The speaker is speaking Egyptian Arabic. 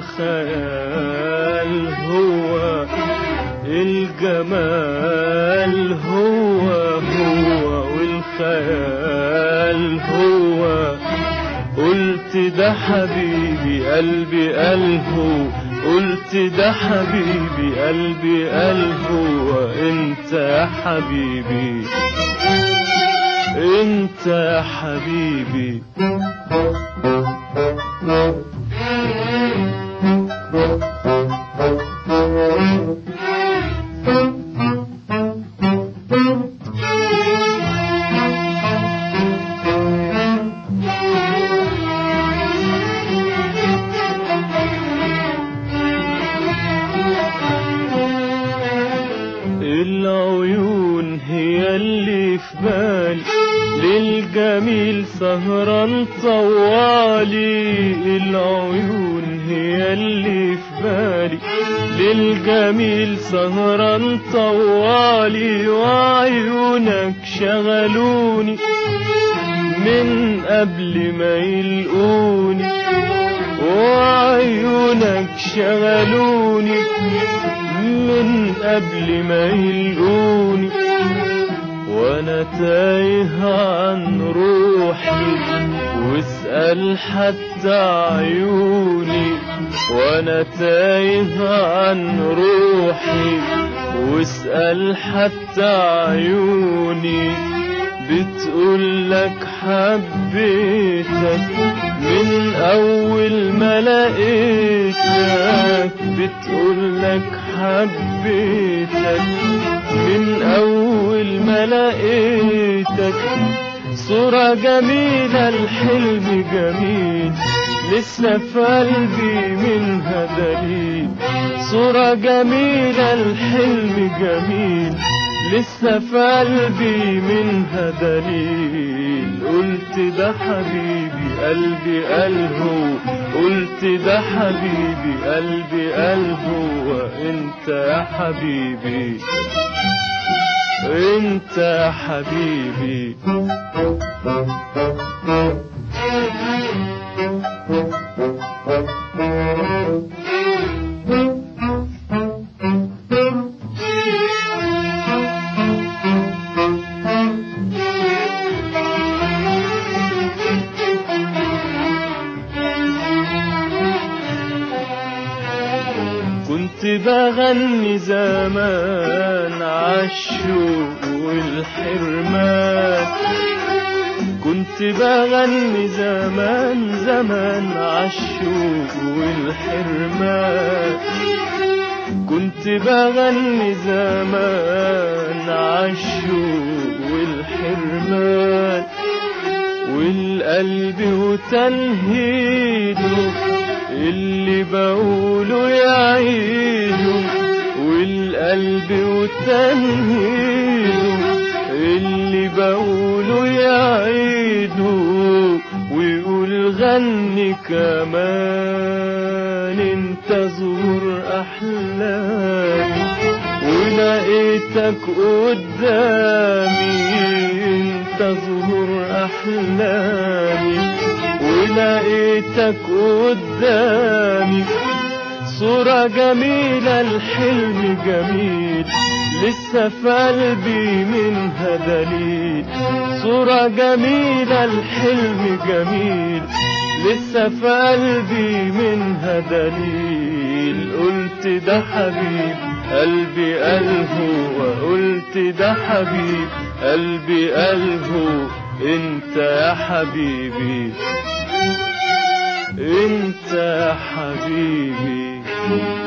والخيال هو الجمال هو هو والخيال هو قلت ده حبيبي قلبي قاله قلت ده حبيبي قلبي قاله انت يا حبيبي انت يا حبيبي العيون هي اللي في بالي للجميل سهران طوالي العيون هي اللي في بالي للجميل سهران طوالي وعيونك شغلوني من قبل ما يلقوني وعيونك شغلوني من قبل ما يلقوني وانا تايه عن روحي واسأل حتى عيوني وانا تايه عن روحي واسأل حتى عيوني بتقول لك حبيتك من اول ما لقيتك بتقول لك حبيتك من اول ما لقيتك صورة جميلة الحلم جميل لسه في قلبي منها دليل صورة جميلة الحلم جميل لسه في قلبي منها دليل قلت ده حبيبي قلبي قاله قلت ده حبيبي قلبي قاله وانت يا حبيبي انت يا حبيبي كنت بغني زمان عالشوق والحرمان كنت بغني زمان زمان عالشوق والحرمان كنت بغني زمان عالشوق والحرمان والقلب وتنهيده اللي بقوله يعيده والقلب وتنهيده اللي بقوله يعيده ويقول غني كمان انت زور احلامي ولقيتك قدامي انت زهور احلامي ولقيتك قدامي صورة جميلة الحلم جميل لسه في قلبي منها دليل صورة جميلة الحلم جميل لسه في قلبي منها دليل قلت ده حبيب قلبي قاله وقلت ده حبيب قلبي قاله انت يا حبيبي انت يا حبيبي